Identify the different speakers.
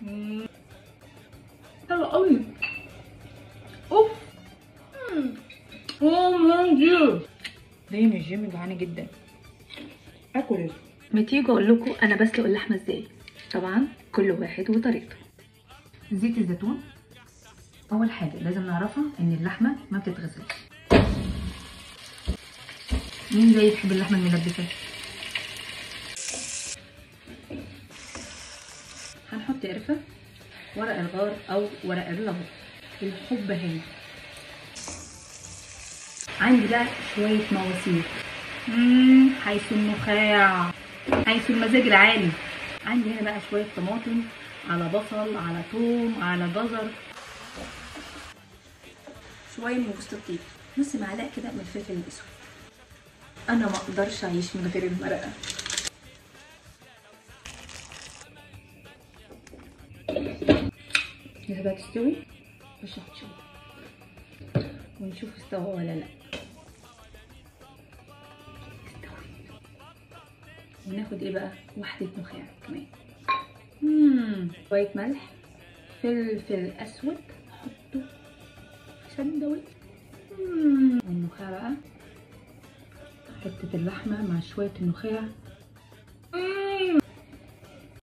Speaker 1: مم. حلو قوي اوف اوه ماي جاد جاي من الجيم جوعانه جدا اكل
Speaker 2: ما تيجوا اقول لكم انا بسلق اللحمه ازاي طبعا كل واحد وطريقته
Speaker 1: زيت الزيتون اول حاجه لازم نعرفها ان اللحمه ما بتتغسلش مين زي يحب اللحمه الملبسه هنحط قرفه ورق الغار او ورق اللبن الحب هي عندي بقى شويه مواسير مم، حيث النخاع حيث المزاج العالي عندي هنا بقى شويه طماطم على بصل على ثوم على جزر شويه من جوز الطيب نص معلقه كده من الفلفل الاسود انا ما اقدرش اعيش من غير المرقه هي بقى تستوي مش هتشوي ونشوف استوى ولا لا استوي وناخد ايه بقى واحده نخاع كمان مم. شويه ملح فلفل اسود احطه في سندوتش مم. والنخاع بقى حته اللحمه مع شويه النخاع